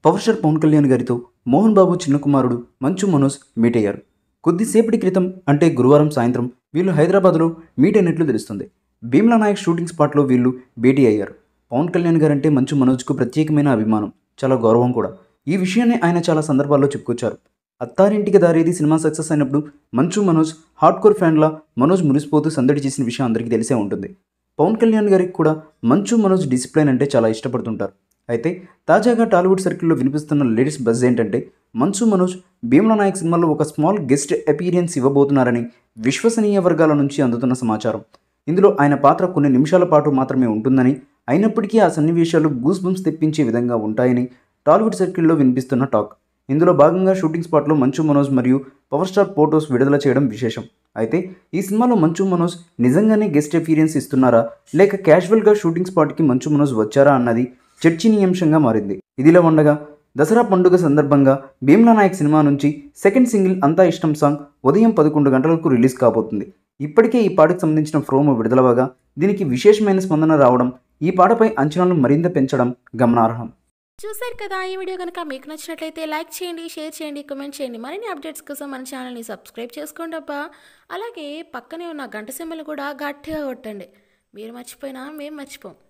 power star Pawan Kalyan గారితో మోహన్ బాబు చిన్న కుమారుడు మంచు మనోజ్ మీట్ అయ్యారు కొద్దిసేపటి క్రితం అంటే గురువారం సాయంత్రం వీళ్ళు హైదరాబాద్లో మీట్ అయినట్లు తెలుస్తుంది భీమ్లా నాయక్ షూటింగ్ స్పాట్లో వీళ్ళు భేటీ అయ్యారు పవన్ కళ్యాణ్ గారంటే మంచు మనోజ్కు ప్రత్యేకమైన అభిమానం చాలా గౌరవం కూడా ఈ విషయాన్ని ఆయన చాలా సందర్భాల్లో చెప్పుకొచ్చారు అత్తారింటికి దారేది సినిమా సక్సెస్ అయినప్పుడు మంచు మనోజ్ హార్డ్ కోర్ ఫ్యాన్లా మనోజ్ మురిసిపోతూ సందడి చేసిన విషయం అందరికీ తెలిసే ఉంటుంది పవన్ కళ్యాణ్ గారికి కూడా మంచు మనోజ్ డిసిప్లైన్ అంటే చాలా ఇష్టపడుతుంటారు అయితే తాజాగా టాలీవుడ్ సర్కిల్లో వినిపిస్తున్న లేటెస్ట్ బజ్ ఏంటంటే మంచు మనోజ్ భీమ్లా నాయక్ సినిమాలో ఒక స్మాల్ గెస్ట్ అపీరియన్స్ ఇవ్వబోతున్నారని విశ్వసనీయ వర్గాల నుంచి అందుతున్న సమాచారం ఇందులో ఆయన పాత్ర కొన్ని నిమిషాల పాటు మాత్రమే ఉంటుందని అయినప్పటికీ ఆ సన్నివేశాలు గూస్ బంప్స్ తెప్పించే విధంగా ఉంటాయని టాలీవుడ్ సర్కిల్లో వినిపిస్తున్న టాక్ ఇందులో భాగంగా షూటింగ్ స్పాట్లో మంచు మనోజ్ మరియు పవర్ స్టార్ ఫోటోస్ విడుదల చేయడం విశేషం అయితే ఈ సినిమాలో మంచు మనోజ్ నిజంగానే గెస్ట్ అపీరియన్స్ ఇస్తున్నారా లేక క్యాజువల్గా షూటింగ్ స్పాట్కి మంచు మనోజ్ వచ్చారా అన్నది చర్చనీయాంశంగా మారింది ఇదిలా ఉండగా దసరా పండుగ సందర్భంగా భీమ్లా నాయక్ సినిమా నుంచి second single Antha Ishtam song ఉదయం పదకొండు గంటలకు రిలీజ్ కాబోతుంది ఇప్పటికే ఈ పాటకు సంబంధించిన ప్రోమో విడుదలవగా దీనికి విశేషమైన స్పందన రావడం ఈ పాటపై అంచనాలను మరింత పెంచడం గమనార్హం చూశారు కదా ఈ వీడియో కనుక మీకు నచ్చినట్లయితే లైక్ చేయండి షేర్ చేయండి కామెంట్ చేయండి మరిన్ని అప్డేట్స్ కోసం మన ఛానల్ని సబ్స్క్రైబ్ చేసుకోండి అబ్బా అలాగే పక్కనే ఉన్న గంట సింబల్ కూడా గట్టిగా కొట్టండి మీరు మర్చిపోయినా మేము మర్చిపోం